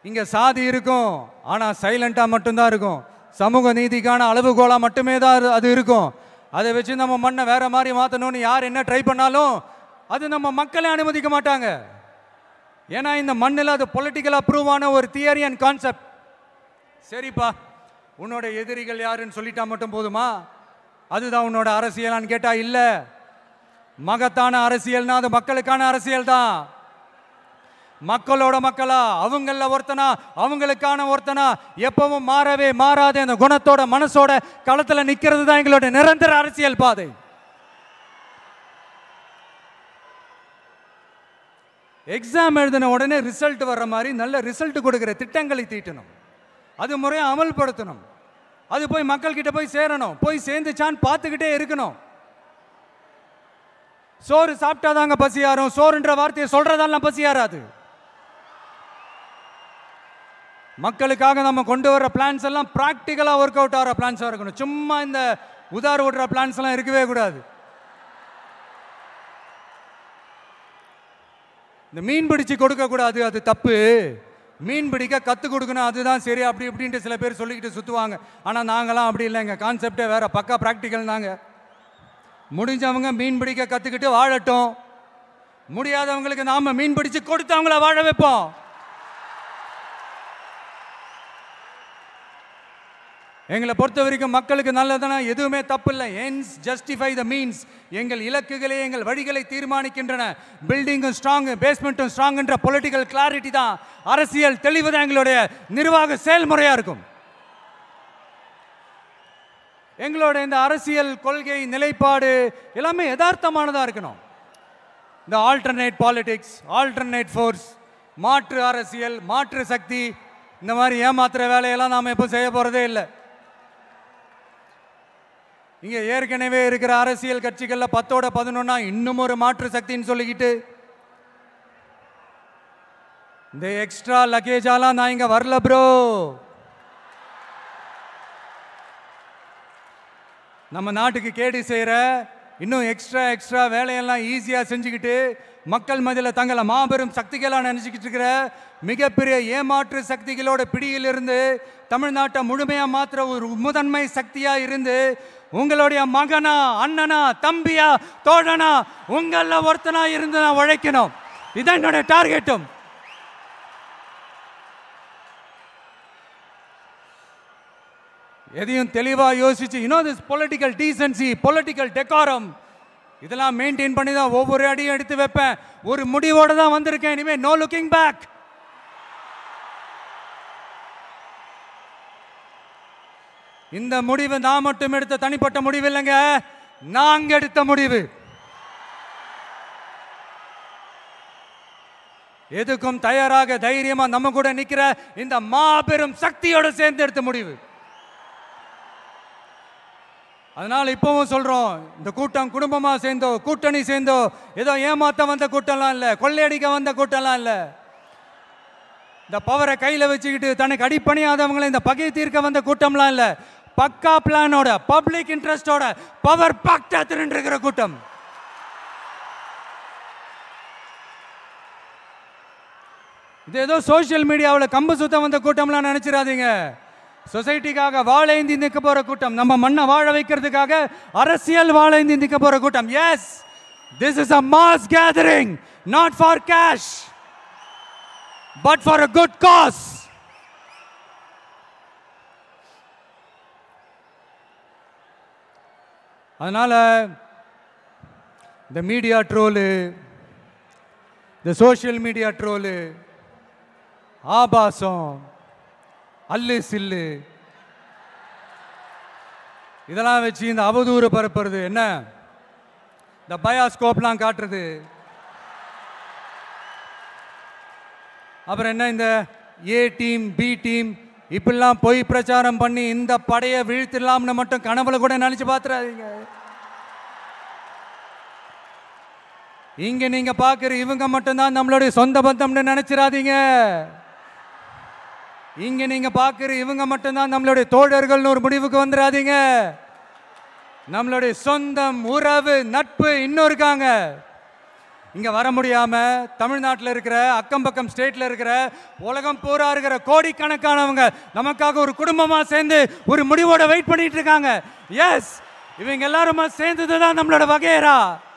இங்க சாதி இருக்கும் ஆனா சைலண்டா மட்டும்தான் இருக்கும் சமூக நீதிக்கான அளவுகோலா மட்டுமே தான் அது- அது இருக்கும் அதை வச்சு நம்ம மண்ணை வேற மாதிரி மாத்தணும்னு யார் என்ன ட்ரை பண்ணாலும் அது நம்ம மக்களே அனுமதிக்க மாட்டாங்க ஏன்னா இந்த மண்ணில் அது பொலிட்டிக்கலாக ப்ரூவ் ஆன ஒரு தியரி அண்ட் கான்செப்ட் சரிப்பா உன்னோட எதிரிகள் யாருன்னு சொல்லிட்டா மட்டும் போதுமா அதுதான் உன்னோட அரசியலான்னு கேட்டா இல்ல மகத்தான அரசியல்னா அது மக்களுக்கான அரசியல் தான் மக்களோட மக்களா அவங்கள ஒருத்தனா அவங்களுக்கான ஒருத்தனா எப்பவும் மாறவே மாறாத அந்த குணத்தோட மனசோட களத்துல நிக்கிறது தான் எங்களோட நிரந்தர அரசியல் பாதை எக்ஸாம் எழுதின உடனே ரிசல்ட் வர்ற மாதிரி நல்ல ரிசல்ட் கொடுக்கிற திட்டங்களை தீட்டணும் அது முறையை அமல்படுத்தணும் அது போய் மக்கள்கிட்ட போய் சேரணும் போய் சேர்ந்துச்சான்னு பார்த்துக்கிட்டே இருக்கணும் சோறு சாப்பிட்டாதாங்க பசியாரும் சோறுன்ற வார்த்தையை சொல்றதெல்லாம் பசியாராது மக்களுக்காக நம்ம கொண்டு வர பிளான்ஸ் எல்லாம் ப்ராக்டிக்கலாக ஒர்க் அவுட் ஆகிற பிளான்ஸாக இருக்கணும் சும்மா இந்த உதார் ஓட்டுற பிளான்ஸ் எல்லாம் இருக்கவே கூடாது இந்த மீன் பிடிச்சு கொடுக்க கூடாது அது தப்பு மீன் பிடிக்க கற்றுக் கொடுக்கணும் அதுதான் சரி அப்படி இப்படின்ட்டு சில பேர் சொல்லிக்கிட்டு சுற்றுவாங்க ஆனால் நாங்களாம் அப்படி இல்லைங்க கான்செப்டே வேற பக்கா ப்ராக்டிக்கல் நாங்க முடிஞ்சவங்க மீன் பிடிக்க கற்றுக்கிட்டு வாழட்டும் முடியாதவங்களுக்கு நாம மீன் பிடிச்சு கொடுத்து அவங்கள வாழ வைப்போம் எங்களை பொறுத்த வரைக்கும் மக்களுக்கு நல்லதுனா எதுவுமே தப்பு இல்லை என்ஸ் ஜஸ்டிஃபை த மீன்ஸ் எங்கள் இலக்குகளே எங்கள் வழிகளை தீர்மானிக்கின்றன பில்டிங்கும் ஸ்ட்ராங் பேஸ்மெண்ட்டும் ஸ்ட்ராங்ன்ற பொலிட்டிக்கல் கிளாரிட்டி தான் அரசியல் தெளிவு தான் எங்களுடைய நிர்வாக செயல்முறையாக இருக்கும் எங்களோட இந்த அரசியல் கொள்கை நிலைப்பாடு எல்லாமே யதார்த்தமானதாக இருக்கணும் இந்த ஆல்டர்னேட் பாலிடிக்ஸ் ஆல்டர்னேட் ஃபோர்ஸ் மாற்று அரசியல் மாற்று சக்தி இந்த மாதிரி ஏமாத்துற வேலையெல்லாம் நாம் எப்போ செய்ய போகிறதே இல்லை இங்க ஏற்கனவே இருக்கிற அரசியல் கட்சிகள்ல பத்தோட பதினொன்னா இன்னும் ஒரு மாற்று சக்தின்னு சொல்லிக்கிட்டு இந்த எக்ஸ்ட்ரா லக்கேஜாலாம் நான் இங்க வரல ப்ரோ நம்ம நாட்டுக்கு கேடு செய்யற இன்னும் எக்ஸ்ட்ரா எக்ஸ்ட்ரா வேலையெல்லாம் ஈஸியாக செஞ்சுக்கிட்டு மக்கள் மதியில் தங்களை மாபெரும் சக்திகளாக நினச்சிக்கிட்டு இருக்கிற மிகப்பெரிய ஏமாற்று சக்திகளோட பிடியிலிருந்து தமிழ்நாட்டை முழுமையாக மாற்றுற ஒரு முதன்மை சக்தியாக இருந்து உங்களுடைய மகனா அண்ணனா தம்பியா தோழனா உங்களில் ஒருத்தனா இருந்து நான் உழைக்கணும் இதான் என்னோட டார்கெட்டும் எதையும் தெளிவாக யோசிச்சு இன்னும் this political decency political decorum இதெல்லாம் மெயின்டைன் பண்ணி தான் ஒவ்வொரு அடியும் எடுத்து வைப்பேன் ஒரு முடிவோட தான் வந்திருக்கேன் இனிமே நோ லுக்கிங் பேக் இந்த முடிவு நான் மட்டும் எடுத்த தனிப்பட்ட முடிவு இல்லைங்க நாங்க எடுத்த முடிவு எதுக்கும் தயாராக தைரியமா நம்ம கூட நிக்கிற இந்த மாபெரும் சக்தியோட சேர்ந்து எடுத்த முடிவு அதனால இப்பவும் சொல்றோம் இந்த கூட்டம் குடும்பமா சேர்ந்தோ கூட்டணி சேர்ந்தோ ஏதோ ஏமாத்த வந்த கூட்டம்லாம் இல்ல கொள்ளையடிக்க வந்த கூட்டம்லாம் இல்ல இந்த பவரை கையில வச்சுக்கிட்டு தனக்கு அடிப்பணியாதவங்களை இந்த பகையை தீர்க்க வந்த கூட்டம்லாம் இல்ல பக்கா பிளானோட பப்ளிக் இன்ட்ரெஸ்டோட பவர் பாக்டா திரண்டு இருக்கிற கூட்டம் இது ஏதோ சோஷியல் மீடியாவில் கம்பு சுத்தம் வந்த கூட்டம்லாம் நினைச்சிடாதீங்க சொசைட்டிக்காக வாழேந்தி நிற்க போற கூட்டம் நம்ம மண்ணை வாழ வைக்கிறதுக்காக அரசியல் வாழேந்தி நிற்க போற கூட்டம் yes this is a mass gathering not for cash but for a good cause அதனால இந்த மீடியா ட்ரோலு இந்த சோஷியல் மீடியா ட்ரோலு ஆபாசம் அல்லு சில்லு இதெல்லாம் வச்சு இந்த அவதூறு பரப்புறது என்ன இந்த பயாஸ்கோப்லாம் காட்டுறது அப்புறம் என்ன இந்த ஏ டீம் பி டீம் இப்படிலாம் பொய் பிரச்சாரம் பண்ணி இந்த படையை வீழ்த்திடலாம்னு மட்டும் கனவுல கூட நினைச்சு பார்த்துறாதீங்க இங்க நீங்க பாக்குற இவங்க மட்டும்தான் நம்மளுடைய சொந்த பந்தம்னு நினைச்சிடாதீங்க இங்க நீங்க பாக்குற இவங்க மட்டும்தான் நம்மளுடைய தோழர்கள்னு ஒரு முடிவுக்கு வந்துடாதீங்க நம்மளுடைய சொந்தம் உறவு நட்பு இன்னும் இருக்காங்க இங்கே வர முடியாமல் தமிழ்நாட்டில் இருக்கிற அக்கம் பக்கம் ஸ்டேட்டில் இருக்கிற உலகம் பூரா இருக்கிற கோடிக்கணக்கானவங்க நமக்காக ஒரு குடும்பமாக சேர்ந்து ஒரு முடிவோட வெயிட் பண்ணிட்டு இருக்காங்க எஸ் இவங்க எல்லாருமா சேர்ந்தது தான் நம்மளோட வகையரா